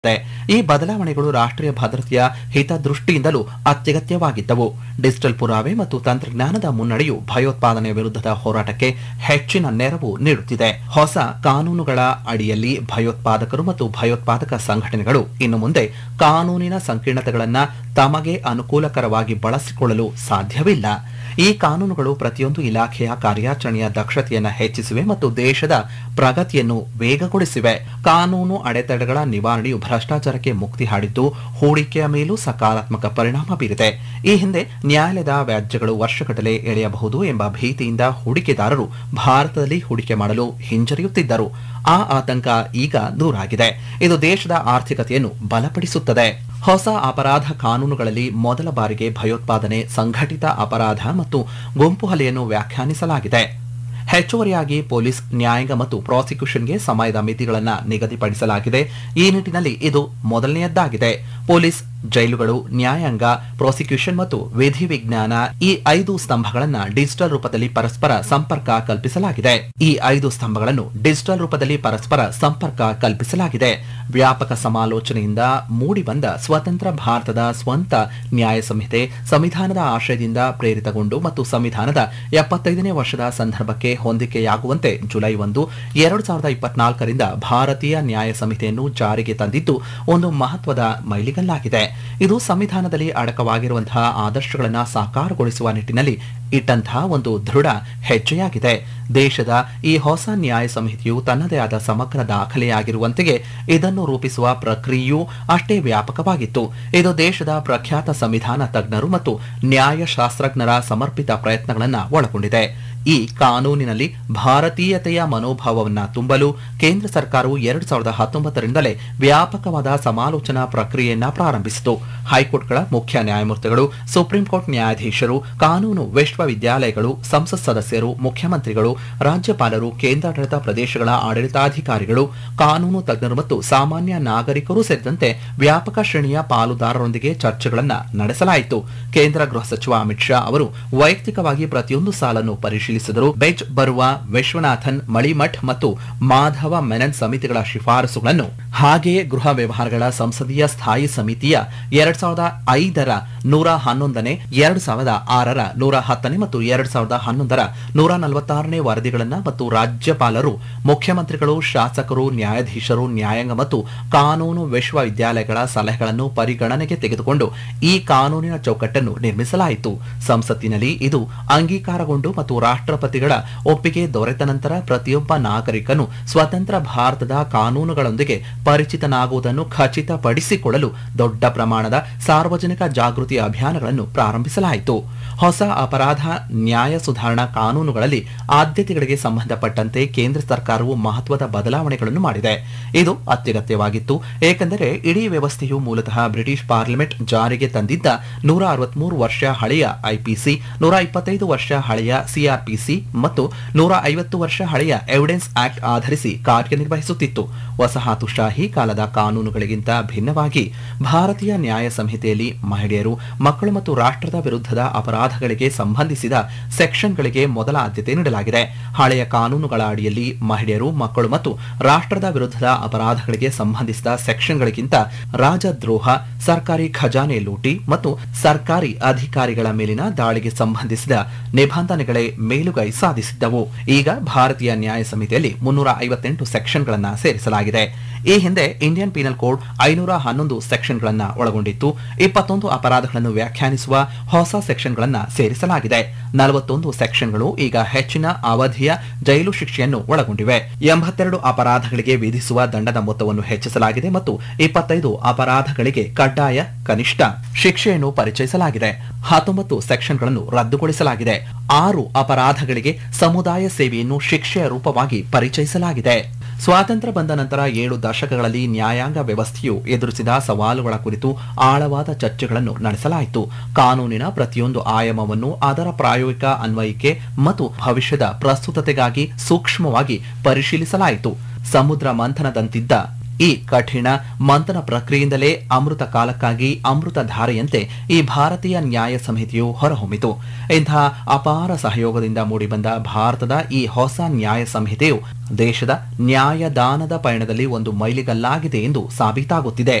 ಈ ಬದಲಾವಣೆಗಳು ರಾಷ್ಟ್ರೀಯ ಭದ್ರತೆಯ ಹಿತದೃಷ್ಟಿಯಿಂದಲೂ ಅತ್ಯಗತ್ಯವಾಗಿದ್ದವು ಡಿಜಿಟಲ್ ಪುರಾವೆ ಮತ್ತು ತಂತ್ರಜ್ಞಾನದ ಮುನ್ನಡೆಯು ಭಯೋತ್ಪಾದನೆಯ ವಿರುದ್ಧದ ಹೋರಾಟಕ್ಕೆ ಹೆಚ್ಚಿನ ನೆರವು ನೀಡುತ್ತಿದೆ ಹೊಸ ಕಾನೂನುಗಳ ಅಡಿಯಲ್ಲಿ ಭಯೋತ್ಪಾದಕರು ಮತ್ತು ಭಯೋತ್ಪಾದಕ ಸಂಘಟನೆಗಳು ಇನ್ನು ಮುಂದೆ ಕಾನೂನಿನ ಸಂಕೀರ್ಣತೆಗಳನ್ನು ತಮಗೆ ಅನುಕೂಲಕರವಾಗಿ ಬಳಸಿಕೊಳ್ಳಲು ಸಾಧ್ಯವಿಲ್ಲ ಈ ಕಾನೂನುಗಳು ಪ್ರತಿಯೊಂದು ಇಲಾಖೆಯ ಕಾರ್ಯಾಚರಣೆಯ ದಕ್ಷತೆಯನ್ನು ಹೆಚ್ಚಿಸಿವೆ ಮತ್ತು ದೇಶದ ಪ್ರಗತಿಯನ್ನು ವೇಗಗೊಳಿಸಿವೆ ಕಾನೂನು ಅಡೆತಡೆಗಳ ನಿವಾರಣೆಯು ಭ್ರಷ್ಟಾಚಾರಕ್ಕೆ ಮುಕ್ತಿ ಹಾಡಿದ್ದು ಹೂಡಿಕೆಯ ಮೇಲೂ ಸಕಾರಾತ್ಮಕ ಪರಿಣಾಮ ಬೀರಿದೆ ಈ ಹಿಂದೆ ನ್ಯಾಯಾಲಯದ ವ್ಯಾಜ್ಯಗಳು ವರ್ಷಗಟ್ಟಲೆ ಎಳೆಯಬಹುದು ಎಂಬ ಭೀತಿಯಿಂದ ಹೂಡಿಕೆದಾರರು ಭಾರತದಲ್ಲಿ ಹೂಡಿಕೆ ಮಾಡಲು ಹಿಂಜರಿಯುತ್ತಿದ್ದರು ಆ ಆತಂಕ ಈಗ ದೂರಾಗಿದೆ ಇದು ದೇಶದ ಆರ್ಥಿಕತೆಯನ್ನು ಬಲಪಡಿಸುತ್ತದೆ ಹೊಸ ಅಪರಾಧ ಕಾನೂನುಗಳಲ್ಲಿ ಮೊದಲ ಬಾರಿಗೆ ಭಯೋತ್ಪಾದನೆ ಸಂಘಟಿತ ಅಪರಾಧ ಮತ್ತು ಗುಂಪು ಹಲೆಯನ್ನು ವ್ಯಾಖ್ಯಾನಿಸಲಾಗಿದೆ ಹೆಚ್ಚುವರಿಯಾಗಿ ಪೊಲೀಸ್ ನ್ಯಾಯಾಂಗ ಮತ್ತು ಪ್ರಾಸಿಕ್ಯೂಷನ್ಗೆ ಸಮಯದ ಮಿತಿಗಳನ್ನು ನಿಗದಿಪಡಿಸಲಾಗಿದೆ ಈ ನಿಟ್ಟಿನಲ್ಲಿ ಇದು ಮೊದಲನೆಯದ್ದಾಗಿದೆ ಪೊಲೀಸ್ ಜೈಲುಗಳು ನ್ಯಾಯಾಂಗ ಪ್ರಾಸಿಕ್ಯೂಷನ್ ಮತ್ತು ವಿಧಿ ವಿಜ್ಞಾನ ಈ ಐದು ಸ್ತಂಭಗಳನ್ನು ಡಿಜಿಟಲ್ ರೂಪದಲ್ಲಿ ಪರಸ್ಪರ ಸಂಪರ್ಕ ಕಲ್ಪಿಸಲಾಗಿದೆ ಈ ಐದು ಸ್ತಂಭಗಳನ್ನು ಡಿಜಿಟಲ್ ರೂಪದಲ್ಲಿ ಪರಸ್ಪರ ಸಂಪರ್ಕ ಕಲ್ಪಿಸಲಾಗಿದೆ ವ್ಯಾಪಕ ಸಮಾಲೋಚನೆಯಿಂದ ಮೂಡಿಬಂದ ಸ್ವತಂತ್ರ ಭಾರತದ ಸ್ವಂತ ನ್ಯಾಯ ಸಂಹಿತೆ ಸಂವಿಧಾನದ ಆಶಯದಿಂದ ಪ್ರೇರಿತಗೊಂಡು ಮತ್ತು ಸಂವಿಧಾನದ ಎಪ್ಪತ್ತೈದನೇ ವರ್ಷದ ಸಂದರ್ಭಕ್ಕೆ ಹೊಂದಿಕೆಯಾಗುವಂತೆ ಜುಲೈ ಒಂದು ಎರಡು ಸಾವಿರದ ಇಪ್ಪತ್ನಾಲ್ಕರಿಂದ ಭಾರತೀಯ ನ್ಯಾಯ ಸಂಹಿತೆಯನ್ನು ಜಾರಿಗೆ ತಂದಿದ್ದು ಒಂದು ಮಹತ್ವದ ಮೈಲಿಗಲ್ಲಾಗಿದೆ ಇದು ಸಂವಿಧಾನದಲ್ಲಿ ಅಡಕವಾಗಿರುವಂತಹ ಆದರ್ಶಗಳನ್ನು ಸಾಕಾರಗೊಳಿಸುವ ನಿಟ್ಟಿನಲ್ಲಿ ಇಟ್ಟಂತಹ ಒಂದು ದೃಢ ಹೆಜ್ಜೆಯಾಗಿದೆ ದೇಶದ ಈ ಹೊಸ ನ್ಯಾಯ ಸಂಹಿತೆಯು ತನ್ನದೇ ಆದ ಸಮಗ್ರ ದಾಖಲೆಯಾಗಿರುವಂತೆಯೇ ಇದನ್ನು ರೂಪಿಸುವ ಪ್ರಕ್ರಿಯೆಯೂ ಅಷ್ಟೇ ವ್ಯಾಪಕವಾಗಿತ್ತು ಇದು ದೇಶದ ಪ್ರಖ್ಯಾತ ಸಂವಿಧಾನ ತಜ್ಞರು ಮತ್ತು ನ್ಯಾಯಶಾಸ್ತ್ರಜ್ಞರ ಸಮರ್ಪಿತ ಪ್ರಯತ್ನಗಳನ್ನು ಒಳಗೊಂಡಿದೆ ಈ ಕಾನೂನಿನಲ್ಲಿ ಭಾರತೀಯತೆಯ ಮನೋಭಾವವನ್ನು ತುಂಬಲು ಕೇಂದ್ರ ಸರ್ಕಾರವು ಎರಡು ಸಾವಿರದ ಹತ್ತೊಂಬತ್ತರಿಂದಲೇ ವ್ಯಾಪಕವಾದ ಸಮಾಲೋಚನಾ ಪ್ರಕ್ರಿಯೆಯನ್ನ ಪ್ರಾರಂಭಿಸಿತು ಹೈಕೋರ್ಟ್ಗಳ ಮುಖ್ಯ ನ್ಯಾಯಮೂರ್ತಿಗಳು ಸುಪ್ರೀಂ ಕೋರ್ಟ್ ನ್ಯಾಯಾಧೀಶರು ಕಾನೂನು ವಿಶ್ವವಿದ್ಯಾಲಯಗಳು ಸಂಸತ್ ಸದಸ್ಯರು ಮುಖ್ಯಮಂತ್ರಿಗಳು ರಾಜ್ಯಪಾಲರು ಕೇಂದ್ರಾಡಳಿತ ಪ್ರದೇಶಗಳ ಆಡಳಿತಾಧಿಕಾರಿಗಳು ಕಾನೂನು ತಜ್ಞರು ಮತ್ತು ಸಾಮಾನ್ಯ ನಾಗರಿಕರು ಸೇರಿದಂತೆ ವ್ಯಾಪಕ ಶ್ರೇಣಿಯ ಪಾಲುದಾರರೊಂದಿಗೆ ಚರ್ಚೆಗಳನ್ನು ನಡೆಸಲಾಯಿತು ಕೇಂದ್ರ ಗೃಹ ಸಚಿವ ಅಮಿತ್ ಶಾ ಅವರು ವೈಯಕ್ತಿಕವಾಗಿ ಪ್ರತಿಯೊಂದು ಸಾಲನ್ನು ಪರಿಶೀಲಿಸಿದರು ಬೆಜ್ ಬರುವ ವಿಶ್ವನಾಥನ್ ಮಳಿಮಠ್ ಮತ್ತು ಮಾಧವ ಮೆನನ್ ಸಮಿತಿಗಳ ಶಿಫಾರಸುಗಳನ್ನು ಹಾಗೆಯೇ ಗೃಹ ವ್ಯವಹಾರಗಳ ಸಂಸದೀಯ ಸ್ಥಾಯಿ ಸಮಿತಿಯ ಎರಡ್ ಸಾವಿರದ ಐದರ ನೂರ ಹನ್ನೊಂದನೇ ಎರಡು ಸಾವಿರದ ಆರರ ನೂರ ಹತ್ತನೇ ಮತ್ತು ಎರಡ್ ಸಾವಿರದ ಹನ್ನೊಂದರ ನೂರ ನಲವತ್ತಾರನೇ ವರದಿಗಳನ್ನು ಮತ್ತು ರಾಜ್ಯಪಾಲರು ಮುಖ್ಯಮಂತ್ರಿಗಳು ಶಾಸಕರು ನ್ಯಾಯಾಧೀಶರು ನ್ಯಾಯಾಂಗ ಮತ್ತು ಕಾನೂನು ವಿಶ್ವವಿದ್ಯಾಲಯಗಳ ಸಲಹೆಗಳನ್ನು ಪರಿಗಣನೆಗೆ ತೆಗೆದುಕೊಂಡು ಈ ಕಾನೂನಿನ ಚೌಕಟ್ಟನ್ನು ನಿರ್ಮಿಸಲಾಯಿತು ಸಂಸತ್ತಿನಲ್ಲಿ ಇದು ಅಂಗೀಕಾರಗೊಂಡು ಮತ್ತು ರಾಷ್ಟ್ರಪತಿಗಳ ಒಪ್ಪಿಗೆ ದೊರೆತ ನಂತರ ಪ್ರತಿಯೊಬ್ಬ ನಾಗರಿಕನು ಸ್ವತಂತ್ರ ಭಾರತದ ಕಾನೂನುಗಳೊಂದಿಗೆ ಪರಿಚಿತನಾಗುವುದನ್ನು ಖಚಿತಪಡಿಸಿಕೊಳ್ಳಲು ದೊಡ್ಡ ಪ್ರಮಾಣದ ಸಾರ್ವಜನಿಕ ಜಾಗೃತಿ ಅಭಿಯಾನಗಳನ್ನು ಪ್ರಾರಂಭಿಸಲಾಯಿತು ಹೊಸ ಅಪರಾಧ ನ್ಯಾಯ ಸುಧಾರಣಾ ಕಾನೂನುಗಳಲ್ಲಿ ಆದ್ಯತೆಗಳಿಗೆ ಸಂಬಂಧಪಟ್ಟಂತೆ ಕೇಂದ್ರ ಸರ್ಕಾರವು ಮಹತ್ವದ ಬದಲಾವಣೆಗಳನ್ನು ಮಾಡಿದೆ ಇದು ಅತ್ಯಗತ್ಯವಾಗಿತ್ತು ಏಕೆಂದರೆ ಇಡೀ ವ್ಯವಸ್ಥೆಯು ಮೂಲತಃ ಬ್ರಿಟಿಷ್ ಪಾರ್ಲಿಮೆಂಟ್ ಜಾರಿಗೆ ತಂದಿದ್ದ ನೂರ ಅರವತ್ಮೂರು ವರ್ಷ ಹಳೆಯ ಐಪಿಸಿ ನೂರ ಇಪ್ಪತ್ತೈದು ವರ್ಷ ಹಳೆಯ ಸಿಆರ್ಪಿಸಿ ಮತ್ತು ನೂರ ಐವತ್ತು ವರ್ಷ ಹಳೆಯ ಎವಿಡೆನ್ಸ್ ಆಕ್ಟ್ ಆಧರಿಸಿ ಕಾರ್ಯನಿರ್ವಹಿಸುತ್ತಿತ್ತು ವಸಾಹತುಶಾಹಿ ಕಾಲದ ಕಾನೂನುಗಳಿಗಿಂತ ಭಿನ್ನವಾಗಿ ಭಾರತೀಯ ನ್ಯಾಯ ಸಂಹಿತೆಯಲ್ಲಿ ಮಹಿಳೆಯರು ಮಕ್ಕಳು ಮತ್ತು ರಾಷ್ಟ್ರದ ವಿರುದ್ಧದ ಅಪರಾಧಗಳಿಗೆ ಸಂಬಂಧಿಸಿದ ಸೆಕ್ಷನ್ಗಳಿಗೆ ಮೊದಲ ಆದ್ಯತೆ ನೀಡಲಾಗಿದೆ ಹಳೆಯ ಕಾನೂನುಗಳ ಅಡಿಯಲ್ಲಿ ಮಹಿಳೆಯರು ಮಕ್ಕಳು ಮತ್ತು ರಾಷ್ಟ್ರದ ವಿರುದ್ಧದ ಅಪರಾಧಗಳಿಗೆ ಸಂಬಂಧಿಸಿದ ಸೆಕ್ಷನ್ಗಳಿಗಿಂತ ರಾಜದ್ರೋಹ ಸರ್ಕಾರಿ ಖಜಾನೆ ಲೂಟಿ ಮತ್ತು ಸರ್ಕಾರಿ ಅಧಿಕಾರಿಗಳ ಮೇಲಿನ ದಾಳಿಗೆ ಸಂಬಂಧಿಸಿದ ನಿಬಂಧನೆಗಳೇ ಮೇಲುಗೈ ಸಾಧಿಸಿದ್ದವು ಈಗ ಭಾರತೀಯ ನ್ಯಾಯ ಸಮಿತಿಯಲ್ಲಿ ಮುನ್ನೂರ ಐವತ್ತೆಂಟು ಸೆಕ್ಷನ್ಗಳನ್ನು ಸೇರಿಸಲಾಗಿದೆ ಈ ಹಿಂದೆ ಇಂಡಿಯನ್ ಪೀನಲ್ ಕೋಡ್ ಐನೂರ ಹನ್ನೊಂದು ಸೆಕ್ಷನ್ಗಳನ್ನು ಒಳಗೊಂಡಿತ್ತು ಇಪ್ಪತ್ತೊಂದು ಅಪರಾಧಗಳನ್ನು ವ್ಯಾಖ್ಯಾನಿಸುವ ಹೊಸ ಸೆಕ್ಷನ್ಗಳನ್ನು ಸೇರಿಸಲಾಗಿದೆ ನಲವತ್ತೊಂದು ಸೆಕ್ಷನ್ಗಳು ಈಗ ಹೆಚ್ಚಿನ ಅವಧಿಯ ಜೈಲು ಶಿಕ್ಷೆಯನ್ನು ಒಳಗೊಂಡಿವೆ ಎಂಬತ್ತೆರಡು ಅಪರಾಧಗಳಿಗೆ ವಿಧಿಸುವ ದಂಡದ ಮೊತ್ತವನ್ನು ಹೆಚ್ಚಿಸಲಾಗಿದೆ ಮತ್ತು ಇಪ್ಪತ್ತೈದು ಅಪರಾಧಗಳಿಗೆ ಕಡ್ಡಾಯ ಕನಿಷ್ಠ ಶಿಕ್ಷೆಯನ್ನು ಪರಿಚಯಿಸಲಾಗಿದೆ ಹತ್ತೊಂಬತ್ತು ಸೆಕ್ಷನ್ಗಳನ್ನು ರದ್ದುಗೊಳಿಸಲಾಗಿದೆ ಆರು ಅಪರಾಧಗಳಿಗೆ ಸಮುದಾಯ ಸೇವೆಯನ್ನು ಶಿಕ್ಷೆಯ ರೂಪವಾಗಿ ಪರಿಚಯಿಸಲಾಗಿದೆ ಸ್ವಾತಂತ್ರ್ಯ ಬಂದ ನಂತರ ಏಳು ದಶಕಗಳಲ್ಲಿ ನ್ಯಾಯಾಂಗ ವ್ಯವಸ್ಥೆಯು ಎದುರಿಸಿದ ಸವಾಲುಗಳ ಕುರಿತು ಆಳವಾದ ಚರ್ಚೆಗಳನ್ನು ನಡೆಸಲಾಯಿತು ಕಾನೂನಿನ ಪ್ರತಿಯೊಂದು ಆಯಾಮವನ್ನು ಅದರ ಪ್ರಾಯೋಗಿಕ ಅನ್ವಯಿಕೆ ಮತ್ತು ಭವಿಷ್ಯದ ಪ್ರಸ್ತುತತೆಗಾಗಿ ಸೂಕ್ಷ್ಮವಾಗಿ ಪರಿಶೀಲಿಸಲಾಯಿತು ಸಮುದ್ರ ಮಂಥನದಂತಿದ್ದ ಈ ಕಠಿಣ ಮಂಥನ ಪ್ರಕ್ರಿಯೆಯಿಂದಲೇ ಅಮೃತ ಕಾಲಕ್ಕಾಗಿ ಅಮೃತ ಧಾರೆಯಂತೆ ಈ ಭಾರತೀಯ ನ್ಯಾಯ ಸಂಹಿತೆಯು ಹೊರಹೊಮ್ಮಿತು ಇಂತಹ ಅಪಾರ ಸಹಯೋಗದಿಂದ ಮೂಡಿಬಂದ ಭಾರತದ ಈ ಹೊಸ ನ್ಯಾಯ ಸಂಹಿತೆಯು ದೇಶದ ನ್ಯಾಯದಾನದ ಪಯಣದಲ್ಲಿ ಒಂದು ಮೈಲಿಗಲ್ಲಾಗಿದೆ ಎಂದು ಸಾಬೀತಾಗುತ್ತಿದೆ